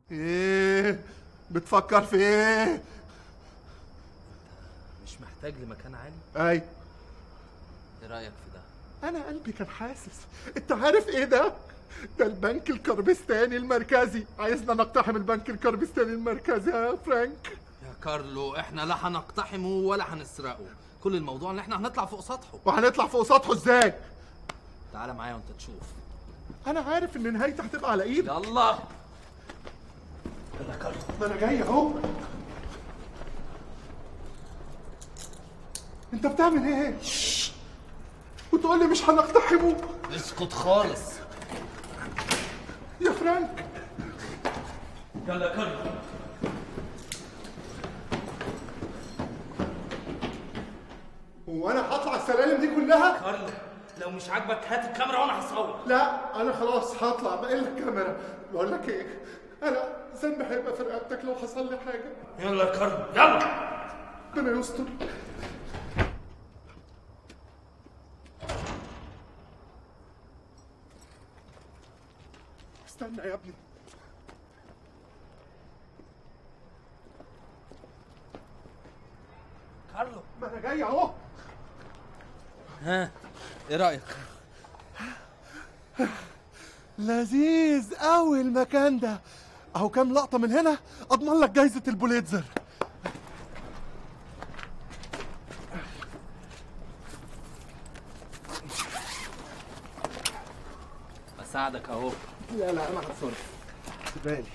ايه بتفكر في ايه مش محتاج لمكان عالي اي ايه رايك في ده انا قلبي كان حاسس انت عارف ايه ده ده البنك الكربستاني المركزي عايزنا نقتحم البنك الكربستاني المركزي يا فرانك يا كارلو احنا لا هنقتحمه ولا هنسرقه كل الموضوع ان احنا هنطلع فوق سطحه وهنطلع فوق سطحه ازاي تعالى معايا وانت تشوف انا عارف ان نهايتي هتبقى على ايدك يلا ما انا جاي اهو انت بتعمل ايه وتقول لي مش هنقتحمه اسكت خالص يا فرانك يلا يا كارلو هو انا هطلع السلالم دي كلها كارلو لو مش عاجبك هات الكاميرا وانا هصور لا انا خلاص هطلع بقى لك كاميرا بقول لك ايه انا ذنبي هيبقى في رقبتك لو حصل لي حاجه يلا يا كارلو يلا ربنا يستر استنى يا ابني كارلو ما انا جاي اهو ها ايه رايك لذيذ قوي المكان ده اهو كام لقطه من هنا اضمن لك جايزه البوليتزر بساعدك اهو لا لا انا هتصرف بالي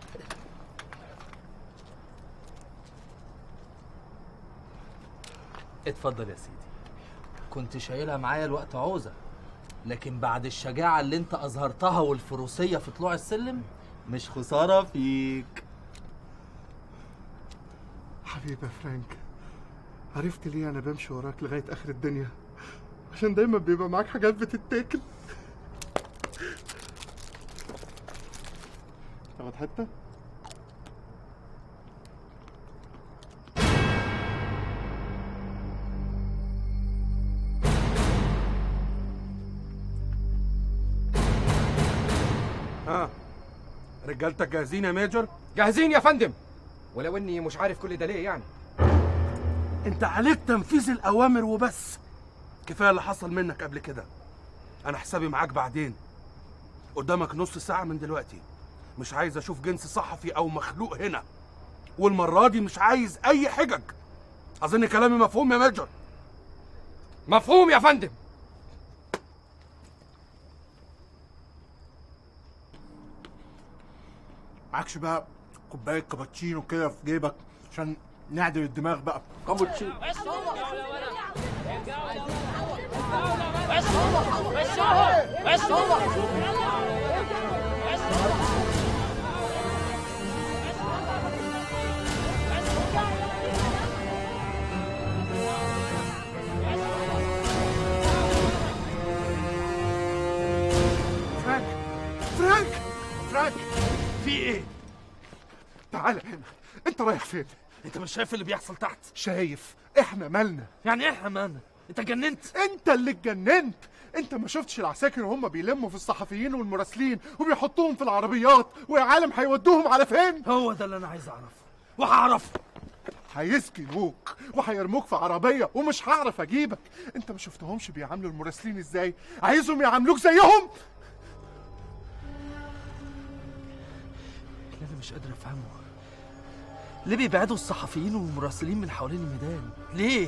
اتفضل يا سيدي كنت شايلها معايا الوقت عوزة لكن بعد الشجاعة اللي انت اظهرتها والفروسية في طلوع السلم مش خسارة فيك حبيبي يا فرانك عرفت ليه انا بمشي وراك لغايه اخر الدنيا عشان دايما بيبقى معاك حاجات بتتاكل تاخد حته ها رجالتك جاهزين يا ميجر جاهزين يا فندم ولو اني مش عارف كل ده ليه يعني انت عليك تنفيذ الاوامر وبس كفايه اللي حصل منك قبل كده انا حسابي معاك بعدين قدامك نص ساعه من دلوقتي مش عايز اشوف جنس صحفي او مخلوق هنا والمره دي مش عايز اي حجج اظن كلامي مفهوم يا ميجر مفهوم يا فندم معكش بقى كوبايه كابتشينو كده في جيبك عشان نعدل الدماغ بقى كابتشينو فرانك فرانك فرانك في ايه تعال هنا انت رايح فين انت مش شايف اللي بيحصل تحت شايف احنا مالنا يعني ايه حمانة انت جننت انت اللي اتجننت انت ما شفتش العساكر وهم بيلموا في الصحفيين والمراسلين وبيحطوهم في العربيات ويا عالم هيودوهم على فين هو ده اللي انا عايز اعرفه وهعرفه هيسجنوك وهيرموك في عربية ومش هعرف اجيبك انت ما شفتهمش بيعاملوا المراسلين ازاي عايزهم يعاملوك زيهم اللي انا مش قادر افهمه ليه بيبعدوا الصحفيين والمراسلين من حوالين الميدان ليه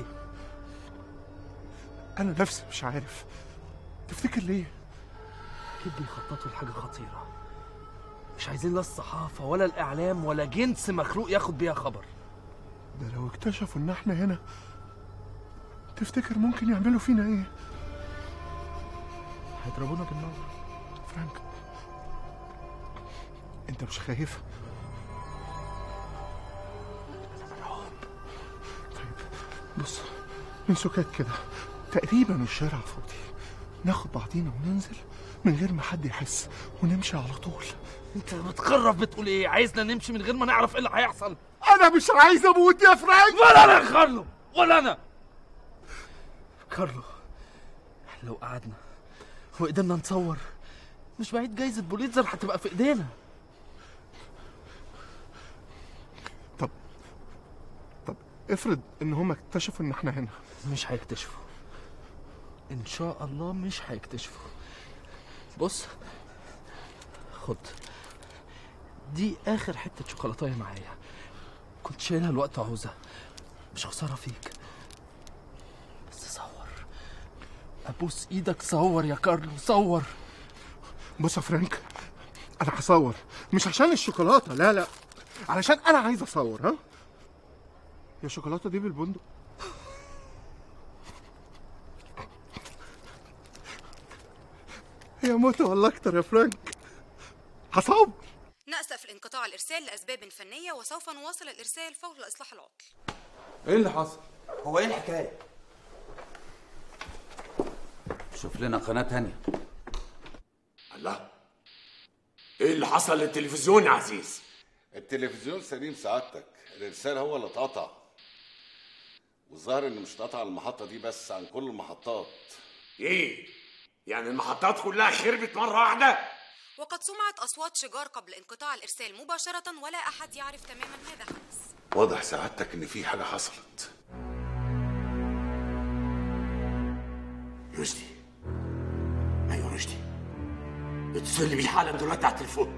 انا نفسي مش عارف تفتكر ليه اكيد بيخططوا لحاجه خطيره مش عايزين لا الصحافه ولا الاعلام ولا جنس مخلوق ياخد بيها خبر ده لو اكتشفوا ان احنا هنا تفتكر ممكن يعملوا فينا ايه هيضربونا بالنار فرانك انت مش خايف طيب بص من سكات كده تقريبا الشارع فاضي ناخد بعضينا وننزل من غير ما حد يحس ونمشي على طول انت بتخرف بتقول ايه عايزنا نمشي من غير ما نعرف ايه اللي هيحصل انا مش عايز اموت يا فرانك ولا انا يا كارلو ولا انا كارلو احنا لو قعدنا وقدرنا نصور مش بعيد جايزة بوليتزر هتبقى في ايدينا افرض ان هم اكتشفوا ان احنا هنا مش هيكتشفوا ان شاء الله مش هيكتشفوا بص خد دي اخر حته شوكولاتايه معايا كنت شايلها الوقت عوزه مش خساره فيك بس صور ابوس ايدك صور يا كارلو صور بص يا فرانك انا هصور مش عشان الشوكولاته لا لا علشان انا عايز اصور ها يا الشوكولاته دي بالبندق يا موت والله اكتر يا فرانك هصور نأسف لانقطاع الإرسال لأسباب فنية وسوف نواصل الإرسال فور إصلاح العطل ايه اللي حصل هو ايه الحكايه شوف لنا قناة تانية الله ايه اللي حصل للتلفزيون يا عزيز التلفزيون سليم سعادتك الارسال هو اللي اتقطع والظاهر ان مش اتقطع على المحطه دي بس عن كل المحطات ايه يعني المحطات كلها خربت مره واحده وقد سمعت أصوات شجار قبل انقطاع الإرسال مباشرة ولا أحد يعرف تماما ماذا حدث واضح سعادتك ان في حاجه حصلت رشدي ايوه رشدي اتصل لي بيه حالا دلوقتي على التليفون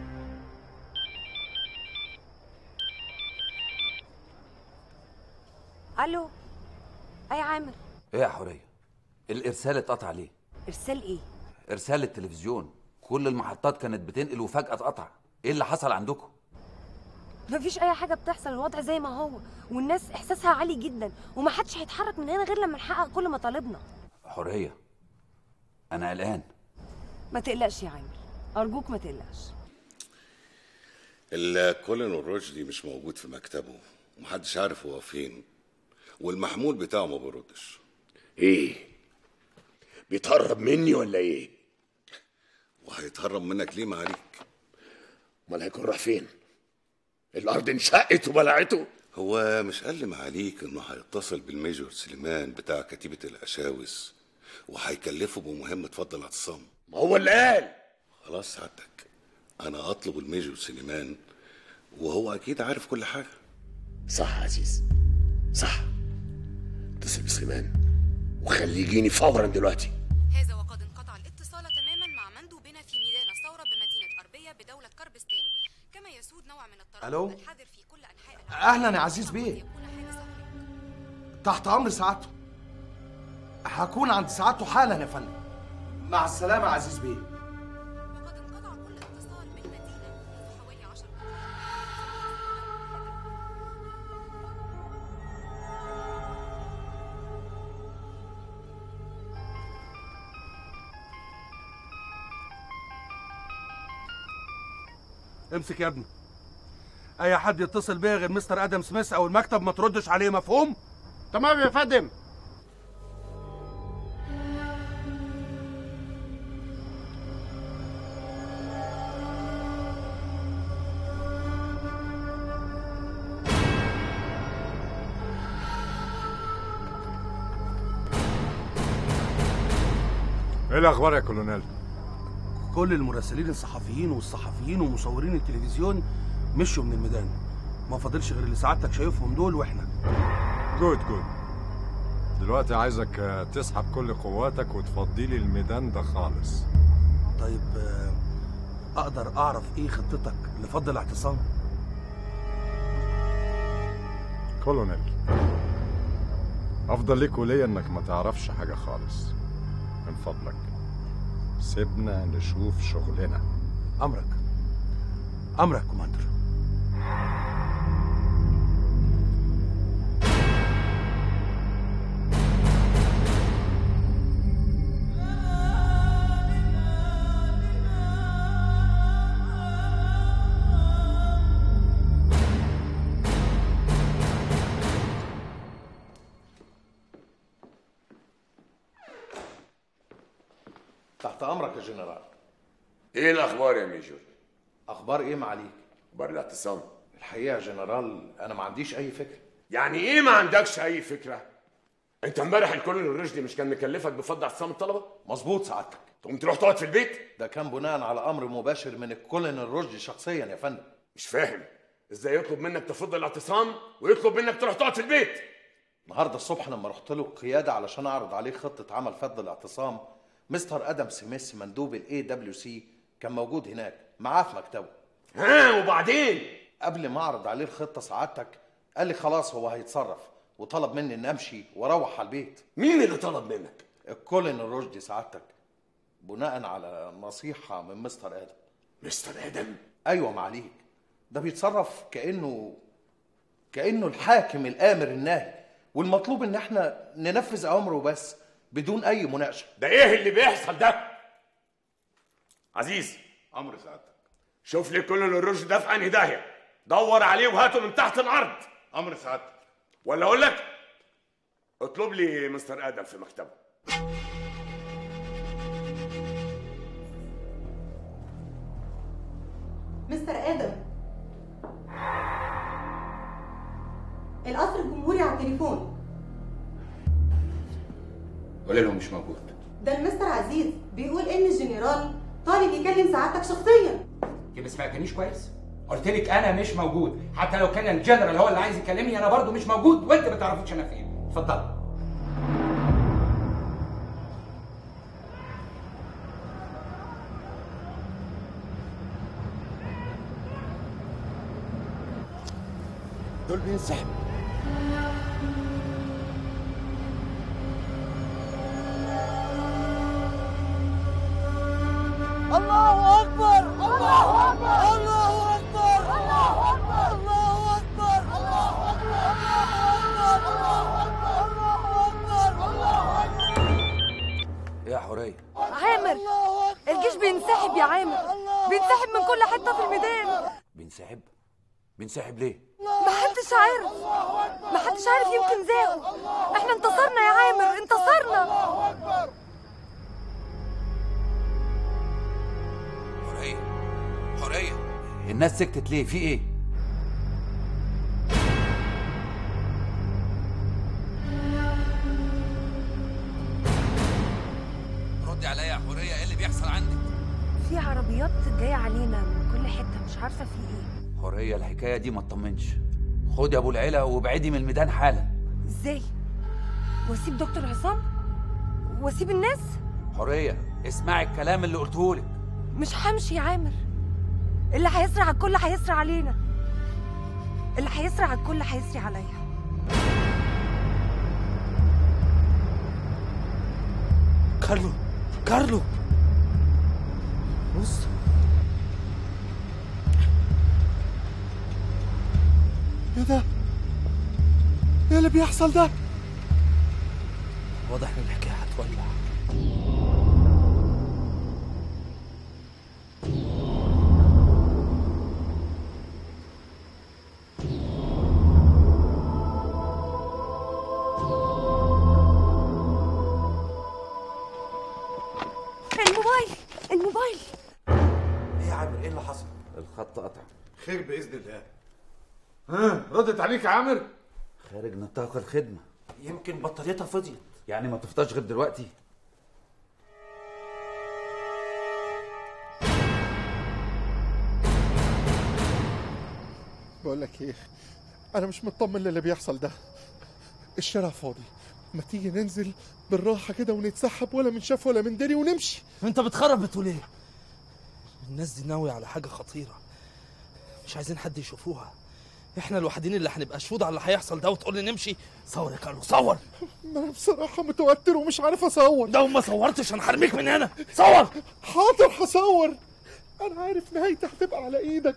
الو اي عامر ايه يا حورية الارسال اتقطع ليه ارسال ايه ارسال التلفزيون كل المحطات كانت بتنقل وفجأة اتقطع ايه اللي حصل عندكم مفيش اي حاجه بتحصل الوضع زي ما هو والناس احساسها عالي جدا ومحدش هيتحرك من هنا غير لما نحقق كل مطالبنا حورية انا قلقان ما تقلقش يا عامر ارجوك ما تقلقش الكولين والرشدي مش موجود في مكتبه ومحدش عارف هو فين والمحمول بتاعه ما بيردش ايه بيتهرب مني ولا ايه وهيتهرب منك ليه معاليك امال هيكون راح فين الارض انشقت وبلعته هو مش قال لي معاليك انه هيتصل بالميجور سليمان بتاع كتيبة الأشاوس وهيكلفه بمهمة فضل الاعتصام ما هو اللي قال خلاص سعادتك أنا أطلب الميجور سليمان وهو أكيد عارف كل حاجة صح يا عزيز صح اتصل بسليمان وخليه يجيني فورا دلوقتي هذا وقد انقطع الاتصال تماما مع مندوبنا في ميدان الثورة بمدينة أربية بدولة كربستان كما يسود نوع من التردد ألو؟ الحذر في كل أنحاء العالم أهلاً يا عزيز بيه. يكون حادث هناك. تحت امر سعادته هكون عند سعادته حالا يا فندم مع السلامه يا عزيز بيه وقد انقطع كل اتصال بالمدينة منذ حوالي عشر امسك يا ابني اي حد يتصل بيا غير مستر ادم سميث او المكتب ما تردش عليه مفهوم تمام يا فندم ايه الاخبار يا كولونيل كل المراسلين الصحفيين والصحفيين ومصورين التلفزيون مشوا من الميدان ما فاضلش غير اللي سعادتك شايفهم دول واحنا جود جود دلوقتي عايزك آه، تسحب كل قواتك وتفضي لي الميدان ده خالص طيب آه، اقدر اعرف ايه خطتك لفض الاعتصام كولونيل افضل ليك وليا انك ما تعرفش حاجه خالص من فضلك سيبنا نشوف شغلنا امرك امرك كوماندر تحت امرك يا جنرال ايه الاخبار يا ميجور اخبار ايه معاليك اخبار الاعتصام الحقيقه يا جنرال انا ما عنديش اي فكره يعني ايه ما عندكش اي فكره انت امبارح الكولونيل الرشدي مش كان مكلفك بفض اعتصام الطلبه مظبوط سعادتك تقوم تروح تقعد في البيت ده كان بناء على امر مباشر من الكولن الرشدي شخصيا يا فندم مش فاهم ازاي يطلب منك تفض الاعتصام ويطلب منك تروح تقعد في البيت النهارده الصبح لما رحت له القياده علشان اعرض عليه خطه عمل فض الاعتصام مستر ادم سميث مندوب الاي دبليو سي كان موجود هناك معاه في مكتبه ها وبعدين قبل ما اعرض عليه الخطه سعادتك قال لي خلاص هو هيتصرف وطلب مني ان امشي واروح على البيت مين اللي طلب منك الكولين الرشدي سعادتك بناء على نصيحه من مستر ادم مستر ادم ايوه معاليك ده بيتصرف كانه كانه الحاكم الامر الناهي والمطلوب ان احنا ننفذ اوامره بس بدون اي مناقشه ده ايه اللي بيحصل ده عزيز امر سعادتك شوف لي كل الرشد ده في انهي داهيه دور عليه وهاته من تحت الارض امر سعادتك ولا اقول لك اطلب لي مستر ادم في مكتبه مستر ادم القصر الجمهوري على التليفون قول لهم مش موجود ده المستر عزيز بيقول ان الجنرال طالب يكلم سعادتك شخصيا يبقى سمعتنيش كويس قلت لك انا مش موجود حتى لو كان الجنرال هو اللي عايز يكلمني انا برضو مش موجود وانت ما تعرفيش انا فين اتفضل دول بينسحبوا الله اكبر الله اكبر الله اكبر الله اكبر الله اكبر الله اكبر الله اكبر يا حوريه عامر الجيش بينسحب يا عامر بينسحب من كل حته في الميدان بينسحب بينسحب ليه محدش عارف محدش عارف يمكن زاغوا احنا انتصرنا يا عامر انتصرنا حوريه حوريه الناس سكتت ليه في ايه ردي عليا يا حوريه ايه اللي بيحصل عندك في عربيات جايه علينا من كل حته مش عارفه في ايه حوريه الحكايه دي ما تطمنش خدي ابو العيله وابعدي من الميدان حالا ازاي واسيب دكتور عصام واسيب الناس حوريه اسمعي الكلام اللي قلته لك مش همشي يا عامر اللي هيسرع على الكل هيسرع علينا اللي هيسرع على الكل هيسري عليا كارلو كارلو بص ايه ده؟ ايه اللي بيحصل ده؟ واضح ان الحكايه هتولع الموبايل الموبايل ايه يا عامر ايه اللي حصل الخط قطع خير باذن الله ها ردت عليك يا عامر خارج نطاق الخدمه يمكن بطاريتها فضيت يعني ما تفضاش غير دلوقتي بقول لك ايه انا مش مطمن للي بيحصل ده الشارع فاضي ما تيجي ننزل بالراحه كده ونتسحب ولا من شاف ولا من دري ونمشي انت بتخرب بتقول ايه الناس دي ناوية على حاجة خطيرة مش عايزين حد يشوفوها احنا الوحيدين اللي هنبقى شهود على اللي هيحصل ده وتقول لي نمشي صور يا كارلو صور ما انا بصراحه متوتر ومش عارف اصور لو ما صورتش انا هرميك من هنا صور حاضر هصور انا عارف نهايتي هتبقى على ايدك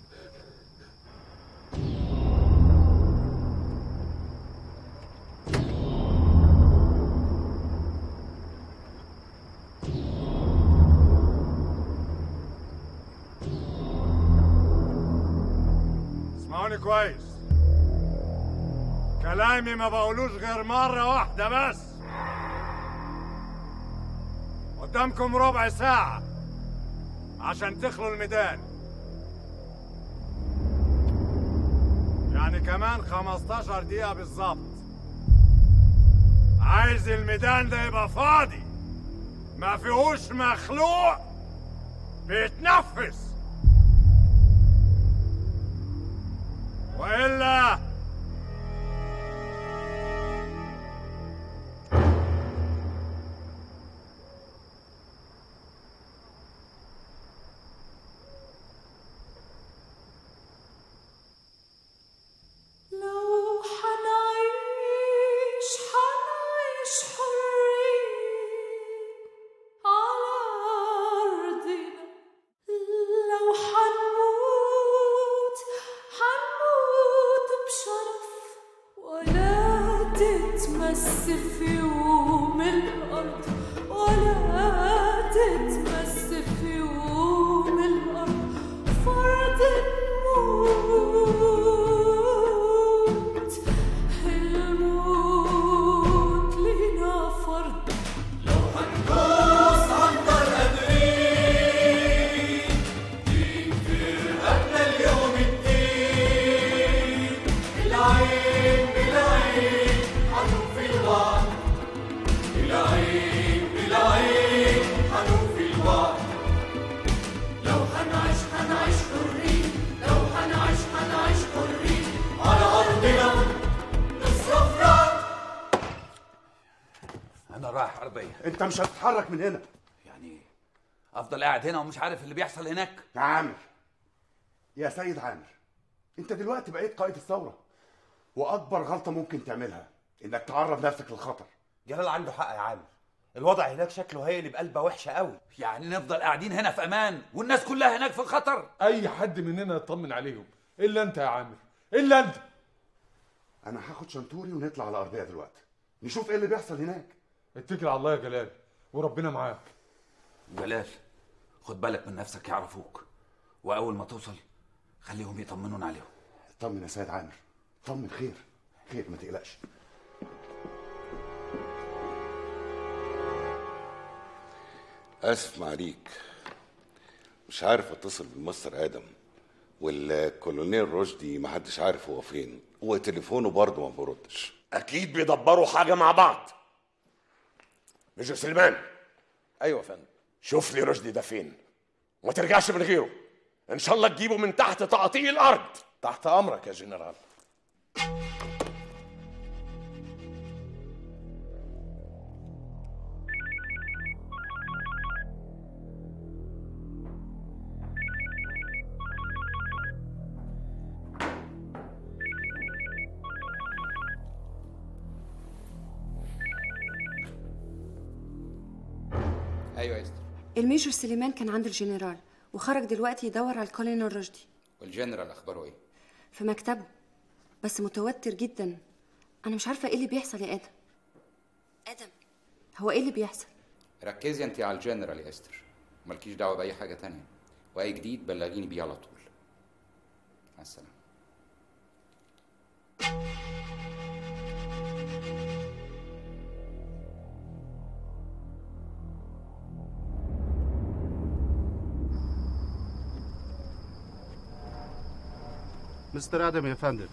اسمعوني كويس كلامي ما بقولوش غير مرة واحدة بس قدامكم ربع ساعة عشان تخلوا الميدان يعني كمان 15 دقيقة بالظبط عايز الميدان ده يبقى فاضي ما فيهوش مخلوق بيتنفس تتمس في يوم الأرض ولا تتمس في يوم الأرض فرض الموت الموت لنا فرض لو هندوس عنبر قادرين يكفر قبل اليوم الدين العين بالعين هنوفي الوعد العين بالعين هنوفي الوعد لو هنعيش هنعيش حرين لو هنعيش هنعيش حرين على أرضنا نصرف انا رايح عربيه انت مش هتتحرك من هنا يعني افضل قاعد هنا ومش عارف اللي بيحصل هناك يا عامر يا سيد عامر انت دلوقتي بقيت قائد الثوره واكبر غلطه ممكن تعملها انك تعرض نفسك للخطر جلال عنده حق يا عامر الوضع هناك شكله هيقلب قلبه وحشه قوي يعني نفضل قاعدين هنا في امان والناس كلها هناك في خطر اي حد مننا يطمن عليهم الا انت يا عامر الا انت انا هاخد شنتوري ونطلع على الارضيه دلوقتي نشوف ايه اللي بيحصل هناك اتكل على الله يا جلال وربنا معاك جلال خد بالك من نفسك يعرفوك واول ما توصل خليهم يطمنون عليهم طمن يا سيد عامر طمن خير خير ما تقلقش اسف معاليك مش عارف اتصل بالمستر ادم والكولونيل رشدي محدش عارف هو فين وتليفونه برضه ما بيردش اكيد بيدبروا حاجه مع بعض ميجر سليمان ايوه يا فندم شوف لي رشدي ده فين وما ترجعش من غيره ان شاء الله تجيبه من تحت تقاطيع الارض تحت امرك يا جنرال ايوه يا استر الميجور سليمان كان عند الجنرال وخرج دلوقتي يدور على الكولونيل رشدي والجنرال اخباره ايه في مكتبه بس متوتر جدا انا مش عارفه ايه اللي بيحصل يا ادم ادم هو ايه اللي بيحصل ركزي انت على الجنرال يا استر مالكيش دعوه باي حاجه تانية واي جديد بلغيني بيه على طول مع السلامه مستر ادم يا فندم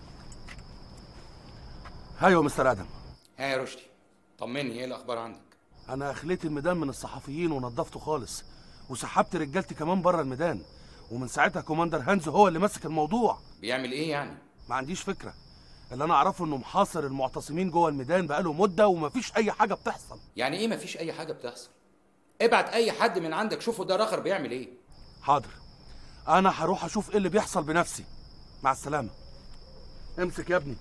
ايوه مستر ادم ها يا رشدي طمني ايه الاخبار عندك انا اخليت الميدان من الصحفيين ونظفته خالص وسحبت رجالتي كمان بره الميدان ومن ساعتها كوماندر هانز هو اللي ماسك الموضوع بيعمل ايه يعني ما عنديش فكره اللي انا اعرفه انه محاصر المعتصمين جوه الميدان بقاله مده ومفيش اي حاجه بتحصل يعني ايه مفيش اي حاجه بتحصل ابعت اي حد من عندك شوفه ده الاخر بيعمل ايه حاضر انا هروح اشوف ايه اللي بيحصل بنفسي مع السلامه امسك يا ابني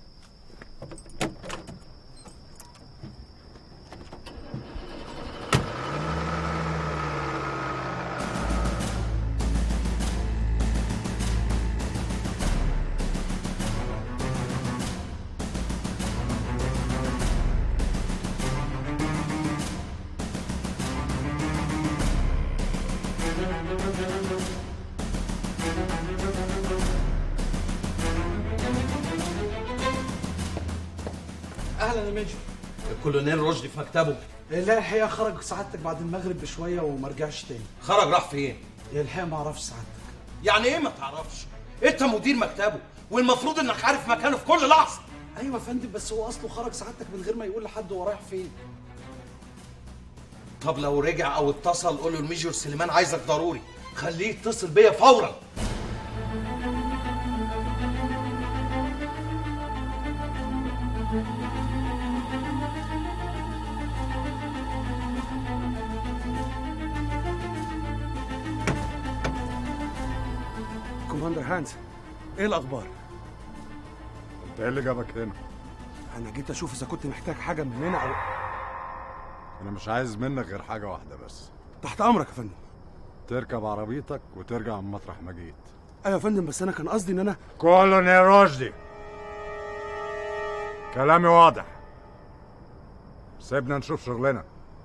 اهلا يا ميجور الكولونيل رشدي في مكتبه لا الحقيقه خرج سعادتك بعد المغرب بشويه وما رجعش تاني خرج راح فين الحقيقه ما اعرفش سعادتك يعني ايه ما تعرفش انت مدير مكتبه والمفروض انك عارف مكانه في كل لحظه ايوه يا فندم بس هو اصله خرج سعادتك من غير ما يقول لحد هو رايح فين طب لو رجع او اتصل قول له الميجور سليمان عايزك ضروري خليه يتصل بيا فورا كوماندر هانز ايه الاخبار انت ايه اللي جابك هنا انا جيت اشوف اذا كنت محتاج حاجه مننا او انا مش عايز منك غير حاجه واحده بس تحت امرك يا فندم تركب عربيتك وترجع من مطرح ما جيت ايوه يا فندم بس انا كان قصدي ان انا كولونيل رشدي كلامي واضح سيبنا نشوف شغلنا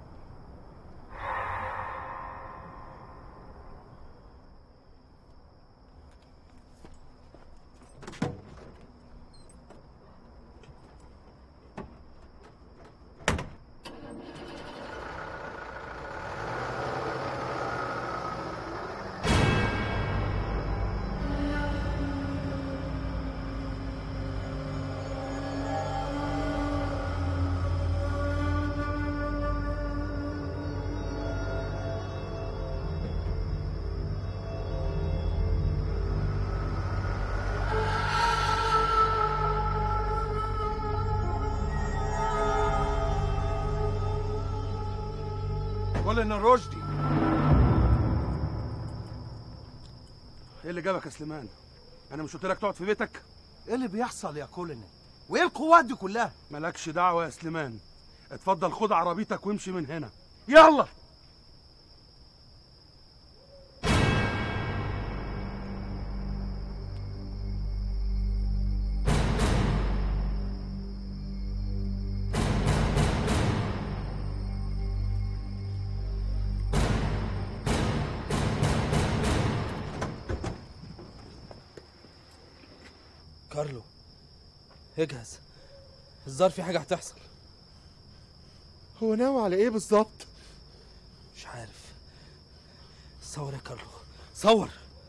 كولن الرشدي ايه اللي جابك يا سليمان انا مش قلت لك تقعد في بيتك ايه اللي بيحصل يا كولن وايه القوات دي كلها مالكش دعوه يا سليمان اتفضل خد عربيتك وامشي من هنا يلا كارلو اجهز الظاهر في حاجه هتحصل هو ناوي على ايه بالظبط مش عارف صور يا كارلو صور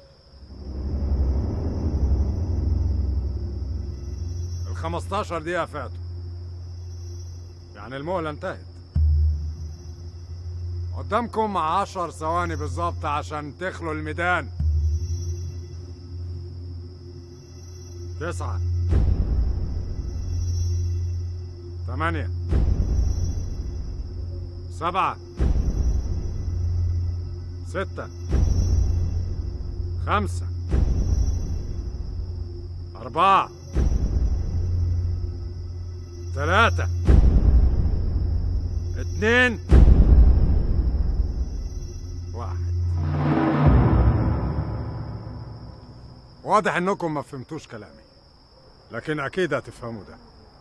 ال 15 دقيقة فاتوا يعني المهلة انتهت قدامكم عشر ثواني بالظبط عشان تخلوا الميدان تسعة ثمانية سبعة ستة خمسة أربعة ثلاثة اتنين واحد واضح انكم ما فهمتوش كلامي لكن اكيد هتفهموا ده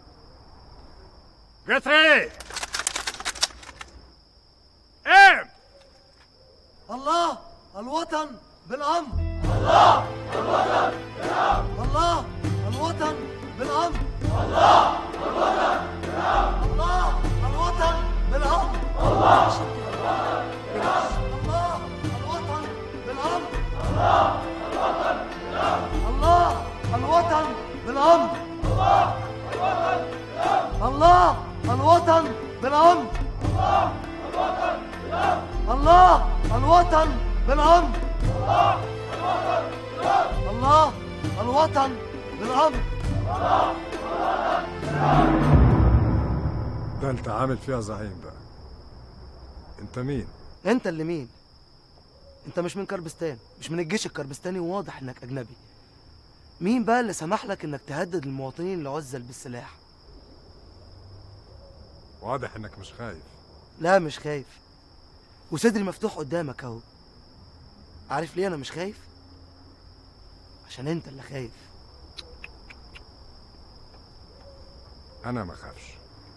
جتري ايه الله الوطن بالامر الله الوطن بالامر الله الوطن بالامر الله الوطن بالامر الله الوطن بالامر الله الوطن بالامر الله الوطن بالامر الله الوطن بالامر الله الوطن بالامر الله الوطن بالامر الله الوطن بالامر ده انت عامل فيها زعيم بقى انت مين انت اللي مين انت مش من كربستان مش من الجيش الكربستاني وواضح انك اجنبي مين بقى اللي سمح لك انك تهدد المواطنين العزل بالسلاح واضح انك مش خايف لا مش خايف وصدري مفتوح قدامك اهو عارف ليه انا مش خايف عشان انت اللي خايف انا ما خافش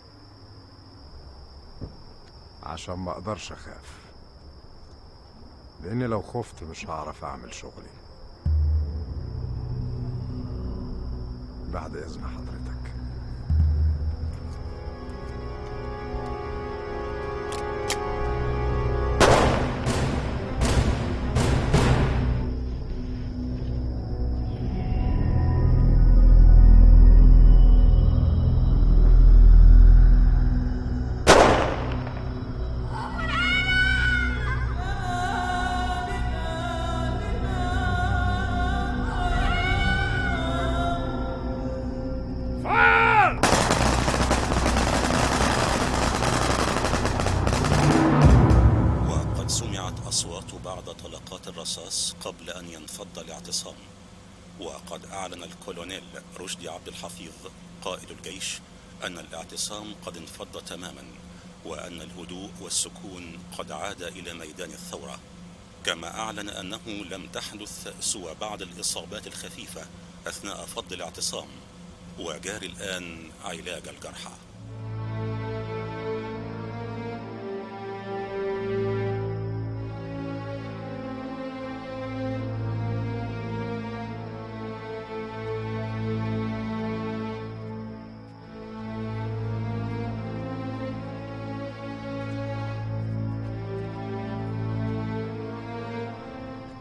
عشان ما اقدرش اخاف لاني لو خفت مش هعرف اعمل شغلي بعد اذن حضرتك وقد سمعت أصوات بعض طلقات الرصاص قبل أن ينفض الاعتصام وقد أعلن الكولونيل رشدي عبد الحفيظ قائد الجيش أن الاعتصام قد انفض تماما وأن الهدوء والسكون قد عاد إلى ميدان الثورة كما أعلن أنه لم تحدث سوى بعض الإصابات الخفيفة أثناء فض الاعتصام وجاري الآن علاج الجرحى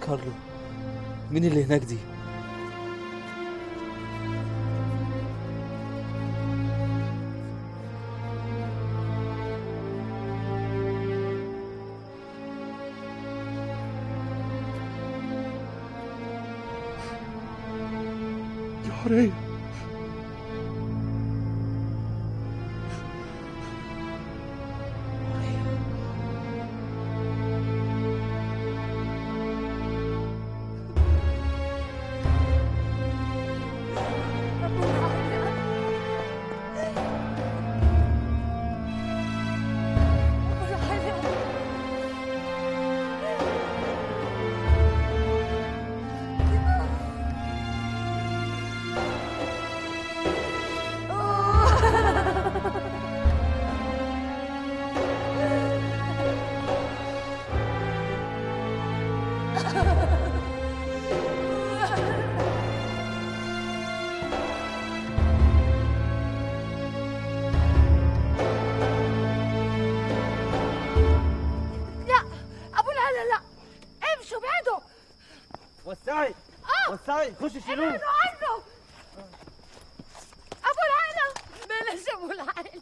كارلو مين اللي هناك دي دي حورية لا ابو العلا لا امشوا ابعدوا وسعي وسعي خش شيلوه ابعدوا عنه ابو العلا بلاش ابو العلا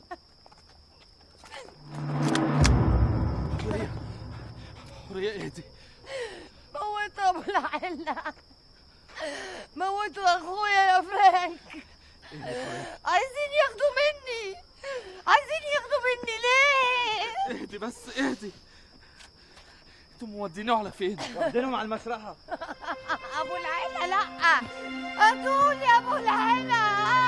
حورية ايه دي موتوا ابو العلا موتوا اخويا يا فرانك عايزين ياخدوا مني عايزين ياخدوا مني ليه اهدي بس اهدي انتوا موديني على فين ودينهم على المشرحة ابو العلا لا هاتول يا ابو العلا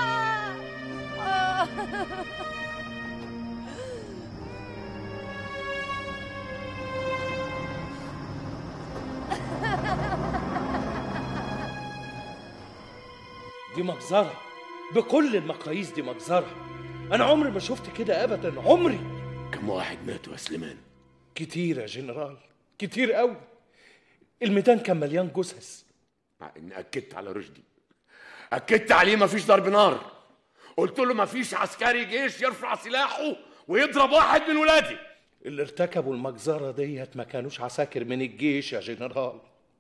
دي مجزرة بكل المقاييس دي مجزرة أنا عمري ما شفت كده أبدا عمري كم واحد ماتوا يا سليمان كتير يا جنرال كتير قوي الميدان كان مليان جثث مع اني اكدت على رشدي اكدت عليه مفيش ضرب نار قلت له مفيش عسكري جيش يرفع سلاحه ويضرب واحد من ولادي اللي ارتكبوا المجزرة ديت ما كانوش عساكر من الجيش يا جنرال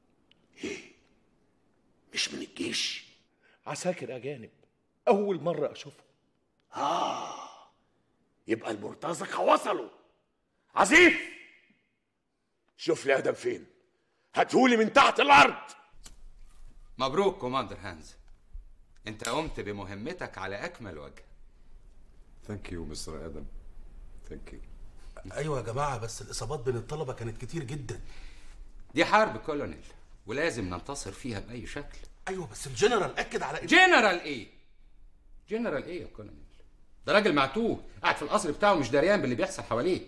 مش من الجيش عساكر أجانب أول مرة أشوفهم آه يبقى المرتزقة وصلوا عزيز شوف لي ادم فين هاتهولي من تحت الارض مبروك كوماندر هانز انت قمت بمهمتك على اكمل وجه ثانك يو مستر ادم ثانك يو ايوه يا جماعه بس الاصابات بين الطلبه كانت كتير جدا دي حرب كولونيل ولازم ننتصر فيها باي شكل ايوه بس الجنرال اكد على إن- جنرال ايه جنرال ايه يا كولونيل ده راجل معتوه قاعد في القصر بتاعه مش دريان باللي بيحصل حواليه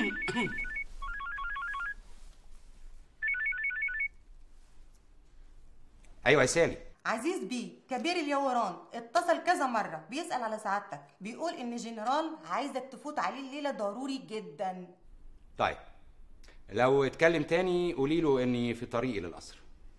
ايوه يا سالي عزيز بيه كبير اليوران اتصل كذا مرة بيسأل على سعادتك بيقول إن جنرال عايزك تفوت عليه الليلة ضروري جدا طيب لو اتكلم تاني قولي له اني في طريقي للقصر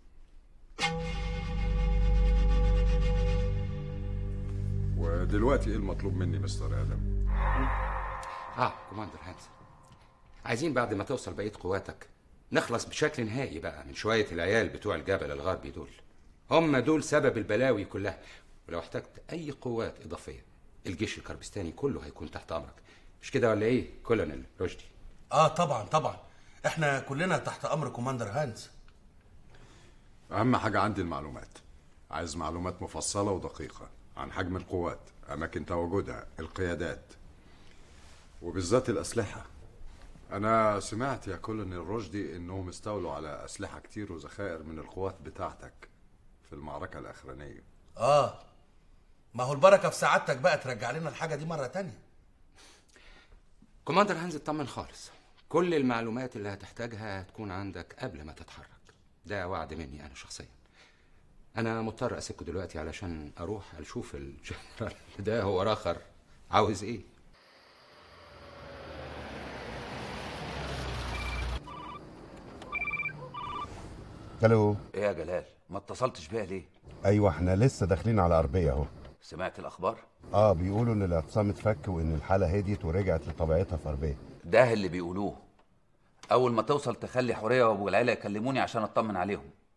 ودلوقتي ايه المطلوب مني مستر ادم اه كوماندر هانز عايزين بعد ما توصل بقيه قواتك نخلص بشكل نهائي بقى من شويه العيال بتوع الجبل الغربي دول هم دول سبب البلاوي كلها ولو احتجت اي قوات اضافيه الجيش الكربستاني كله هيكون تحت امرك مش كده ولا ايه كولونيل رشدي اه طبعا طبعا احنا كلنا تحت امر كوماندر هانز اهم حاجه عندي المعلومات عايز معلومات مفصله ودقيقه عن حجم القوات اماكن تواجدها القيادات وبالذات الاسلحه انا سمعت يا كولونيل رشدي انهم استولوا على اسلحه كتير وذخائر من القوات بتاعتك في المعركه الاخرانيه اه ما هو البركه في سعادتك بقى ترجع لنا الحاجه دي مره تانية كوماندر هانز اطمن خالص كل المعلومات اللي هتحتاجها هتكون عندك قبل ما تتحرك ده وعد مني انا شخصيا انا مضطر اسيبكوا دلوقتي علشان اروح اشوف الجنرال ده هو راخر عاوز ايه الو ايه يا جلال ما اتصلتش بيها ليه ايوه احنا لسه داخلين على اربيه اهو سمعت الاخبار اه بيقولوا ان الاعتصام اتفك وان الحاله هديت ورجعت لطبيعتها في اربيه ده اللي بيقولوه اول ما توصل تخلي حوريه وابو العيله يكلموني عشان اطمن عليهم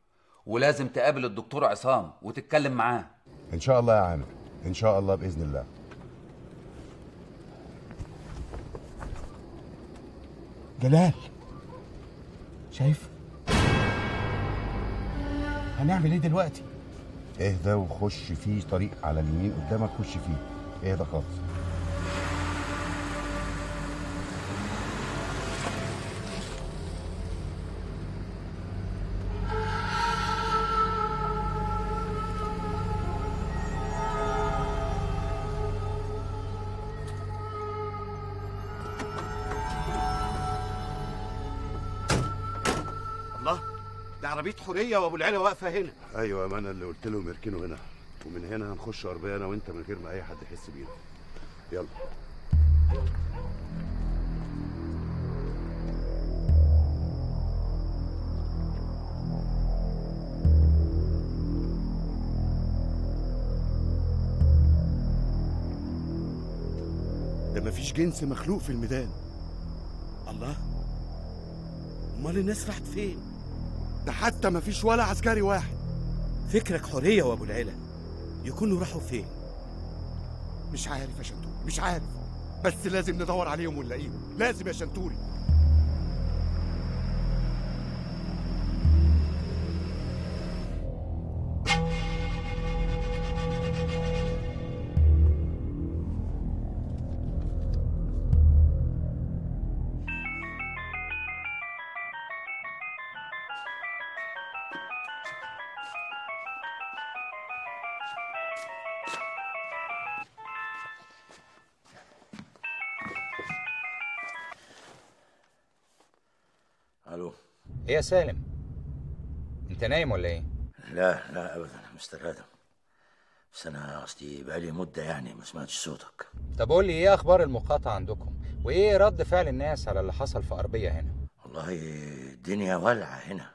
ولازم تقابل الدكتور عصام وتتكلم معاه ان شاء الله يا عامر ان شاء الله باذن الله جلال شايف هنعمل ايه دلوقتي اهدى وخش في طريق على اليمين قدامك خش فيه اهدى خالص الله ده عربيه حوريه وابو العلا واقفه هنا ايوه ما انا اللي قلت لهم يركنوا هنا ومن هنا هنخش اربيه انا وانت من غير ما اي حد يحس بينا يلا ده مفيش جنس مخلوق في الميدان الله امال الناس راحت فين ده حتى مفيش ولا عسكري واحد فكرك حوريه وابو العلا يكونوا راحوا فين مش عارف يا شنتوري مش عارف بس لازم ندور عليهم ونلاقيهم لازم يا شنتوري الو ايه يا سالم انت نايم ولا ايه لا لا ابدا مستر ادم بس انا قصدي بقالي مده يعني ما سمعتش صوتك طب قول لي ايه اخبار المقاطعه عندكم وايه رد فعل الناس على اللي حصل في اربيه هنا والله الدنيا والعه هنا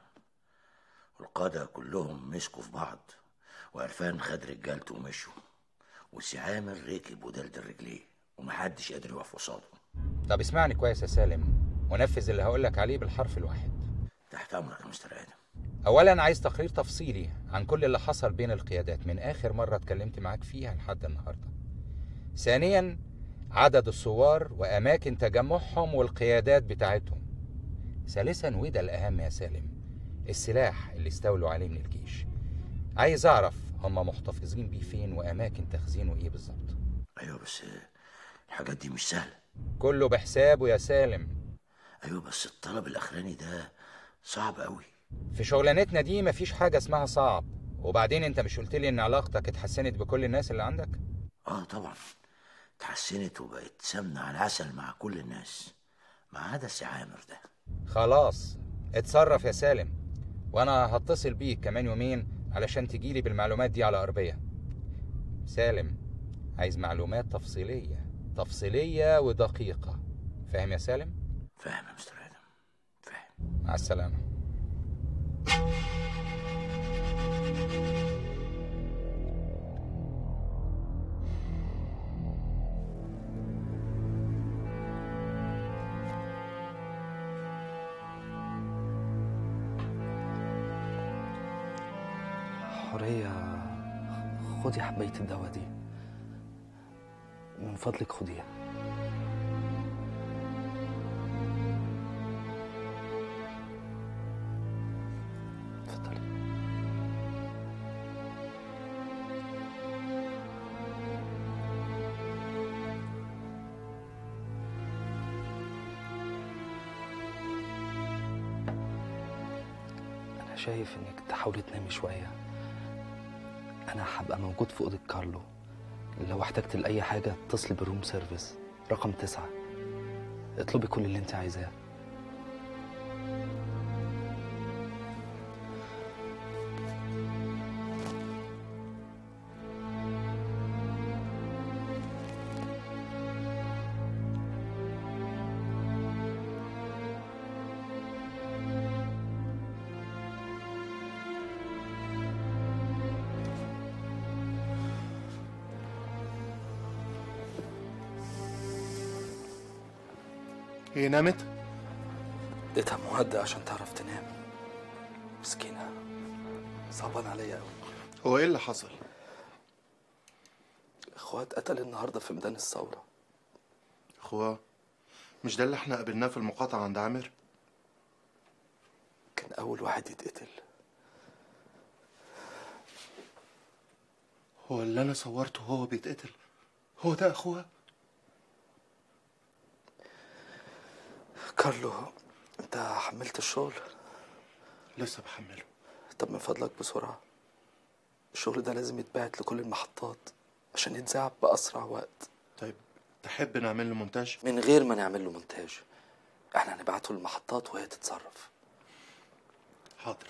والقاده كلهم مسكوا في بعض وعرفان خد رجالته ومشوا وسي عامر ركب ودلدل رجليه ومحدش قادر يقف قصاده طب اسمعني كويس يا سالم ونفذ اللي هقول لك عليه بالحرف الواحد تحت امرك يا مستر ادم اولا عايز تقرير تفصيلي عن كل اللي حصل بين القيادات من اخر مره اتكلمت معاك فيها لحد النهارده ثانيا عدد الثوار واماكن تجمعهم والقيادات بتاعتهم ثالثا وده الاهم يا سالم السلاح اللي استولوا عليه من الجيش عايز اعرف هم محتفظين بيه فين واماكن تخزينه ايه بالظبط ايوه بس الحاجات دي مش سهله كله بحسابه يا سالم ايوه بس الطلب الاخراني ده صعب قوي في شغلانتنا دي مفيش حاجه اسمها صعب وبعدين انت مش قلت لي ان علاقتك اتحسنت بكل الناس اللي عندك اه طبعا اتحسنت وبقت سمنه على العسل مع كل الناس ما عدا سي عامر ده خلاص اتصرف يا سالم وانا هتصل بيك كمان يومين علشان تجيلي بالمعلومات دي على اربيه سالم عايز معلومات تفصيليه تفصيليه ودقيقه فاهم يا سالم فاهم يا مستر ادم مع السلامه حورية خدي حباية الدواء دي من فضلك خديها اتفضلي أنا شايف إنك تحاولي تنامي شوية أنا هبقى موجود في أوضة كارلو لو احتجت لأي حاجة اتصلي بالروم سيرفيس رقم تسعة اطلبي كل اللي انت عايزاه هي نامت اديتها مهدئ عشان تعرف تنام مسكينة صعبان عليا قوي هو ايه اللي حصل اخوات قتل النهارده في ميدان الثوره اخويا مش ده اللي احنا قابلناه في المقاطعة عند عامر كان اول واحد يتقتل هو اللي انا صورته وهو بيتقتل هو ده اخويا كارلو انت حملت الشغل لسه بحمله طب من فضلك بسرعه الشغل ده لازم يتبعت لكل المحطات عشان يتذاع باسرع وقت طيب تحب نعمل له مونتاج من غير ما نعمل له مونتاج احنا هنبعته للمحطات وهي تتصرف حاضر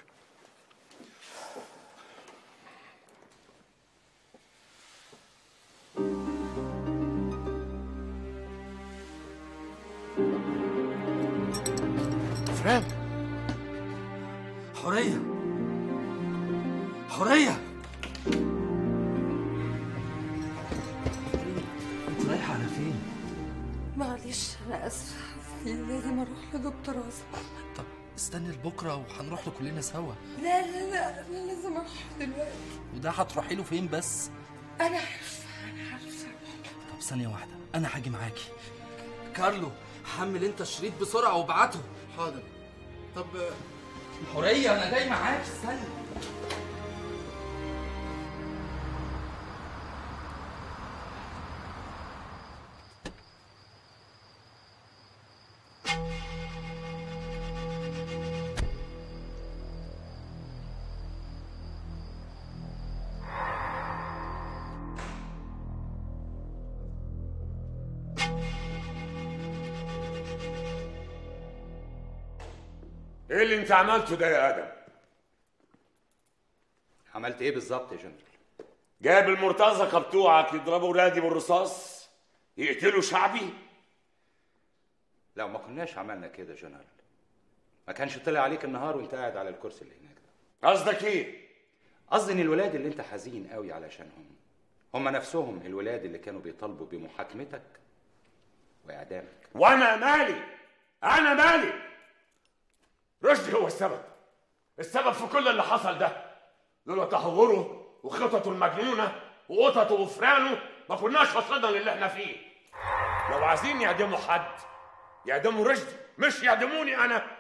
فرانك حوريه حوريه انت رايحه على فين معلش انا اسفه لازم اروح لدكتور عاصم طب استني لبكره وهنروح له كلنا سوا لا لا لا انا لازم اروح دلوقتي وده هتروحي له فين بس انا عارفه انا عارفه طب ثانيه واحده انا هاجي معاكي كارلو حمل انت الشريط بسرعه وابعته حاضر طب حوريه انا جاي معاك استنى ايه اللي انت عملته ده يا ادم عملت ايه بالظبط يا جنرال جايب المرتزقه بتوعك يضربوا ولادي بالرصاص يقتلوا شعبي لو ما كناش عملنا كده يا جنرال ما كانش طلع عليك النهار وانت قاعد على الكرسي اللي هناك ده قصدك ايه قصدي ان الولاد اللي انت حزين قوي علشانهم هم نفسهم الولاد اللي كانوا بيطالبوا بمحاكمتك واعدامك وانا مالي انا مالي رشدي هو السبب السبب في كل اللي حصل ده لولا تهوره وخططه المجنونه وقططه وفرانه ما كناش وصلنا للي احنا فيه لو عايزين يعدموا حد يعدموا رشدي مش يعدموني انا